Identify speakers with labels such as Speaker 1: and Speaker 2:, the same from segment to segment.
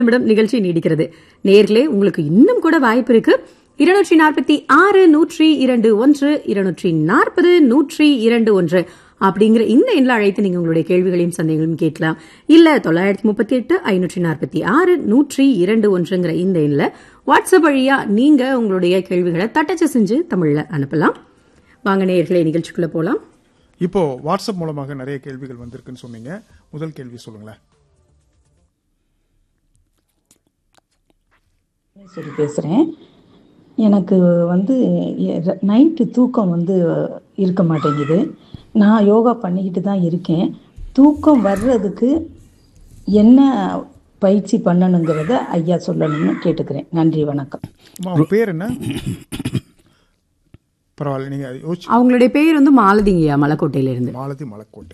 Speaker 1: நிமிடம் நிகழ்ச்சி நீடிக்கிறது நேர்களே உங்களுக்கு இன்னும் கூட வாய்ப்பு இருக்கு இருநூற்றி நாற்பத்தி ஆறு நூற்றி இரண்டு ஒன்று இருநூற்றி நாற்பது நூற்றி இரண்டு ஒன்று அப்படிங்கிற இந்த எண்ணில் அழைத்து நீங்க உங்களுடைய கேள்விகளையும் சந்தேகங்களையும் கேட்கலாம் இல்ல தொள்ளாயிரத்தி முப்பத்தி எட்டு ஐநூற்றி நாற்பத்தி ஆறு நூற்றி இரண்டு ஒன்றுங்கிற இந்த எண்ணில் வாட்ஸ்அப் வழியா நீங்க உங்களுடைய கேள்விகளை தட்டச்சு செஞ்சு தமிழ்ல அனுப்பலாம் வாங்க நேர்களே நிகழ்ச்சிக்குள்ள போலாம்
Speaker 2: இப்போ வாட்ஸ்அப் மூலமாக நிறைய கேள்விகள் வந்திருக்குன்னு சொன்னீங்க முதல் கேள்வி சொல்லுங்களேன்
Speaker 3: சொல்லி பேசுகிறேன் எனக்கு வந்து நைட்டு தூக்கம் வந்து இருக்க மாட்டேங்குது நான் யோகா பண்ணிக்கிட்டு தான் இருக்கேன் தூக்கம் வர்றதுக்கு என்ன பயிற்சி பண்ணணுங்கிறத ஐயா சொல்லணும்னு கேட்டுக்கிறேன் நன்றி வணக்கம்
Speaker 2: அம்மா, உங்க பேர் என்ன பரவாயில்ல நீங்க யோசிச்சு
Speaker 1: அவங்களுடைய பேர் வந்து மாலதிங்கய்யா மலைக்கோட்டையில இருந்து
Speaker 2: மாலதி மலைக்கோட்டை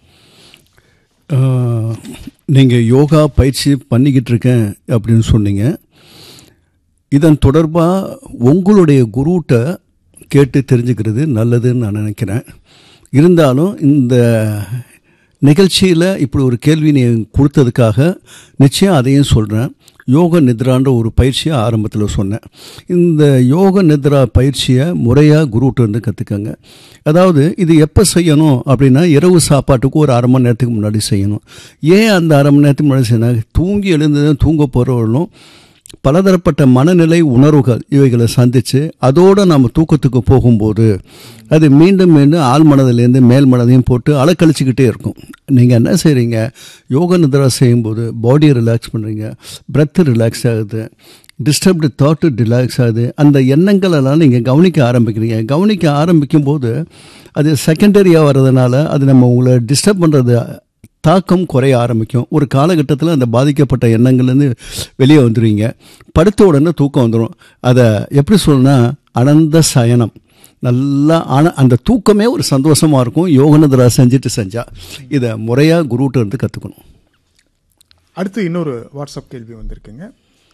Speaker 4: நீங்கள் யோகா பயிற்சி பண்ணிக்கிட்டு இருக்கேன் அப்படின்னு சொன்னீங்க இதன் தொடர்பாக உங்களுடைய குருட்ட கேட்டு தெரிஞ்சுக்கிறது நல்லதுன்னு நான் நினைக்கிறேன் இருந்தாலும் இந்த நிகழ்ச்சியில் இப்படி ஒரு கேள்வி நீ கொடுத்ததுக்காக நிச்சயம் அதையும் சொல்கிறேன் யோக நித்ரான்ற ஒரு பயிற்சியை ஆரம்பத்தில் சொன்னேன் இந்த யோக நித்ரா பயிற்சியை முறையாக குருட்ட இருந்து கற்றுக்கங்க அதாவது இது எப்போ செய்யணும் அப்படின்னா இரவு சாப்பாட்டுக்கு ஒரு அரை மணி நேரத்துக்கு முன்னாடி செய்யணும் ஏன் அந்த அரை மணி நேரத்துக்கு முன்னாடி செய்யணும் தூங்கி எழுந்ததும் தூங்க போகிறவர்களும் பலதரப்பட்ட மனநிலை உணர்வுகள் இவைகளை சந்தித்து அதோடு நம்ம தூக்கத்துக்கு போகும்போது அது மீண்டும் மீண்டும் ஆள் மனதிலேருந்து மேல் மனதையும் போட்டு அலக்கழிச்சிக்கிட்டே இருக்கும் நீங்கள் என்ன செய்கிறீங்க யோக நித்ரா செய்யும்போது பாடியை ரிலாக்ஸ் பண்ணுறீங்க பிரெத்து ரிலாக்ஸ் ஆகுது டிஸ்டர்ப்டு தாட்டு ரிலாக்ஸ் ஆகுது அந்த எண்ணங்களெல்லாம் நீங்கள் கவனிக்க ஆரம்பிக்கிறீங்க கவனிக்க ஆரம்பிக்கும் போது அது செகண்டரியாக வர்றதுனால அது நம்ம உங்களை டிஸ்டர்ப் பண்ணுறது தாக்கம் குறைய ஆரம்பிக்கும் ஒரு காலகட்டத்தில் அந்த பாதிக்கப்பட்ட எண்ணங்கள்லேருந்து வெளியே வந்துடுவீங்க படுத்த உடனே தூக்கம் வந்துடும் அதை எப்படி சொல்லணும்னா அனந்த சயனம் நல்லா ஆன அந்த தூக்கமே ஒரு சந்தோஷமாக இருக்கும் யோகநதரா செஞ்சுட்டு செஞ்சா இதை முறையாக குருட்ட இருந்து கற்றுக்கணும்
Speaker 2: அடுத்து இன்னொரு வாட்ஸ்அப் கேள்வி வந்திருக்குங்க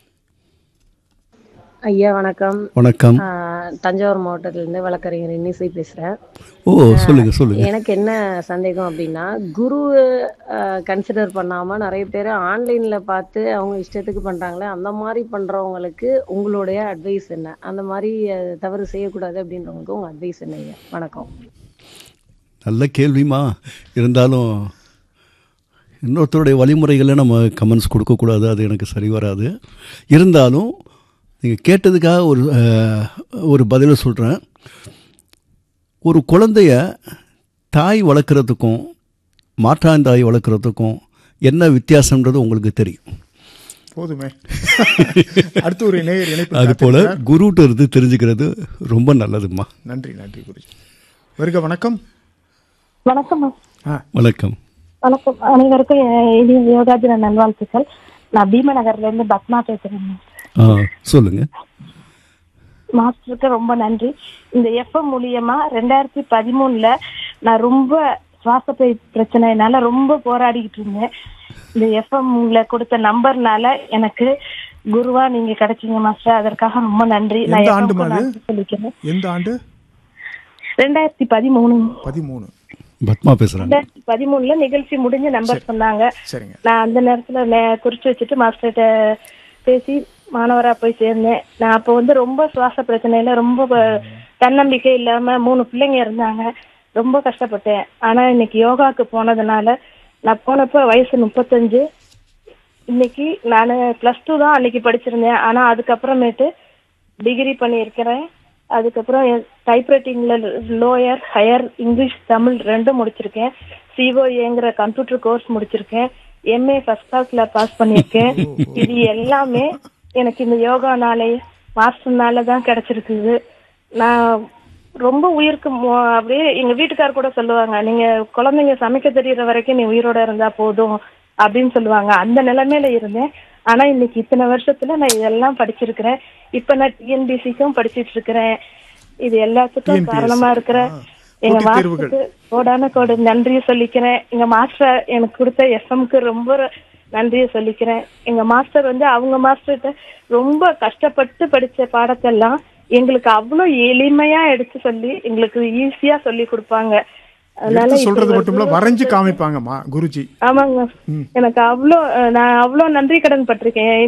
Speaker 5: ஐயா வணக்கம்
Speaker 4: வணக்கம்
Speaker 5: ஆஹ் தஞ்சாவூர் மாவட்டத்திலிருந்து வழக்கறிஞர் இன்னிசை பேசுறேன்
Speaker 4: ஓ சொல்லுங்கள் சொல்லுங்கள்
Speaker 5: எனக்கு என்ன சந்தேகம் அப்படின்னா குரு கன்சிடர் பண்ணாம நிறைய பேர் ஆன்லைன்ல பார்த்து அவங்க இஷ்டத்துக்கு பண்றாங்களே அந்த மாதிரி பண்றவங்களுக்கு உங்களுடைய அட்வைஸ் என்ன அந்த மாதிரி அஹ், தவறு செய்யக்கூடாது அப்படின்றவங்களுக்கு உங்க அட்வைஸ் என்ன ஐயா வணக்கம்
Speaker 4: நல்ல கேள்விமா இருந்தாலும் இன்னொருத்தருடைய வழிமுறைகளை நம்ம கமெண்ட்ஸ் கொடுக்கக்கூடாது அது எனக்கு சரி வராது இருந்தாலும் நீங்கள் கேட்டதுக்காக ஒரு அஹ், ஒரு பதிலை சொல்கிறேன் ஒரு குழந்தைய தாய் வளர்க்குறதுக்கும் மாற்றாந்தாய் வளர்க்குறதுக்கும் என்ன வித்தியாசம்ன்றது உங்களுக்கு தெரியும்
Speaker 2: போதுமே அடுத்து ஒரு நேயர் இணைப்பு
Speaker 4: அது போல்
Speaker 2: காத்திருக்கிறார்.
Speaker 4: குருட்ட இருந்து தெரிஞ்சுக்கிறது ரொம்ப நல்லதும்மா
Speaker 2: நன்றி நன்றி குருஜி வருக வணக்கம்
Speaker 6: வணக்கம் மேம்.
Speaker 2: ஆ
Speaker 4: வணக்கம்
Speaker 6: வணக்கம் அனைவருக்கும் எ- இனிய யோகா தின நல்வாழ்த்துக்கள் நான் பீமநகர்ல இருந்து பத்மா பேசுறேன் மேம்.
Speaker 4: ஆ சொல்லுங்கள்
Speaker 6: மாஸ்டருக்கு ரொம்ப நன்றி இந்த எஃப்எம் மூலியமா ரெண்டாயிரத்தி பதிமூணுல நான் ரொம்ப சுவாசப்பை பிரச்சனைனால ரொம்ப போராடிக்கிட்டு இருந்தேன் இந்த எஃப்எம்ல கொடுத்த நம்பர்னால எனக்கு குருவா நீங்க கிடைச்சீங்க மாஸ்டர் அதற்காக ரொம்ப நன்றி நான்
Speaker 2: எந்த
Speaker 6: FM
Speaker 2: ஆண்டு
Speaker 6: க்கு
Speaker 2: அது?
Speaker 6: நன்றி சொல்லிக்கிறேன்
Speaker 2: எந்த ஆண்டு
Speaker 6: ரெண்டாயிரத்தி பதிமூணு
Speaker 2: பதிமூணு
Speaker 4: பத்மா பேசுகிறாங்க
Speaker 6: ரெண்டாயிரத்தி பதிமூணுல நிகழ்ச்சி முடிஞ்ச நம்பர் சொன்னாங்க
Speaker 2: சரிங்க
Speaker 6: நான் அந்த நேரத்துல நே- குறிச்சு வச்சுட்டு மாஸ்டர்கிட்ட பேசி மாணவரா போய் சேர்ந்தேன் நான் அப்போ வந்து ரொம்ப சுவாச பிரச்சனையில ரொம்ப ப- தன்னம்பிக்கை இல்லாம மூணு பிள்ளைங்க இருந்தாங்க ரொம்ப கஷ்டப்பட்டேன் ஆனா இன்னைக்கு யோகாக்கு போனதுனால நான் போனப்ப வயசு முப்பத்தஞ்சு இன்னைக்கு நான் பிளஸ் டூ தான் அன்னைக்கு படிச்சிருந்தேன் ஆனா அதுக்கப்புறமேட்டு டிகிரி பண்ணியிருக்கிறேன் அதுக்கப்புறம் டைப்ரைட்டிங்ல லோயர் ஹையர் இங்கிலீஷ் தமிழ் ரெண்டும் முடிச்சிருக்கேன் சிஓஏங்கிற கம்ப்யூட்டர் கோர்ஸ் முடிச்சிருக்கேன் எம்ஏ ஃபர்ஸ்ட் கிளாஸ்ல பாஸ் பண்ணியிருக்கேன் இது எல்லாமே எனக்கு இந்த யோகானாலே மாஸ்டர்னால தான் கிடைச்சிருக்குது நான் ரொம்ப உயிருக்கு மோ- அப்படியே எங்க வீட்டுக்கார் கூட சொல்லுவாங்க நீங்க குழந்தைங்க சமைக்க தெரியற வரைக்கும் நீ உயிரோட இருந்தா போதும் அப்படின்னு சொல்லுவாங்க அந்த நிலைமையில இருந்தேன் ஆனா இன்னைக்கு இத்தனை வருஷத்துல நான் இதெல்லாம் படிச்சிருக்கிறேன் இப்ப நான் டிஎன்பிசிக்கும் படிச்சிட்டு இருக்கிறேன் இது எல்லாத்துக்கும்
Speaker 2: TNPSC.
Speaker 6: காரணமா இருக்கிற
Speaker 2: ஆ,
Speaker 6: எங்க
Speaker 2: போட்டித் தேர்வுகள்.
Speaker 6: மாஸ்டருக்கு கோடான கோடு நன்றியை சொல்லிக்கிறேன் எங்க மாஸ்டர் எனக்கு கொடுத்த எஃப்எம்க்கு ரொம்ப நன்றியை சொல்லிக்கிறேன் எங்க மாஸ்டர் வந்து அவங்க மாஸ்டர்கிட்ட ரொம்ப கஷ்டப்பட்டு படிச்ச பாடத்தெல்லாம் எங்களுக்கு அவ்வளோ எளிமையா எடுத்து சொல்லி எங்களுக்கு ஈஸியா சொல்லி கொடுப்பாங்க அதனால
Speaker 2: எடுத்து
Speaker 6: இப்படி
Speaker 2: சொல்றது
Speaker 6: ஒரு
Speaker 2: மட்டும் இல்ல
Speaker 6: குரு
Speaker 2: வரைஞ்சு காமிப்பாங்கம்மா குருஜி
Speaker 6: ஆமாங்க எனக்கு அவ்வளோ அஹ், நான் அவ்வளோ நன்றி கடன் பட்டிருக்கேன்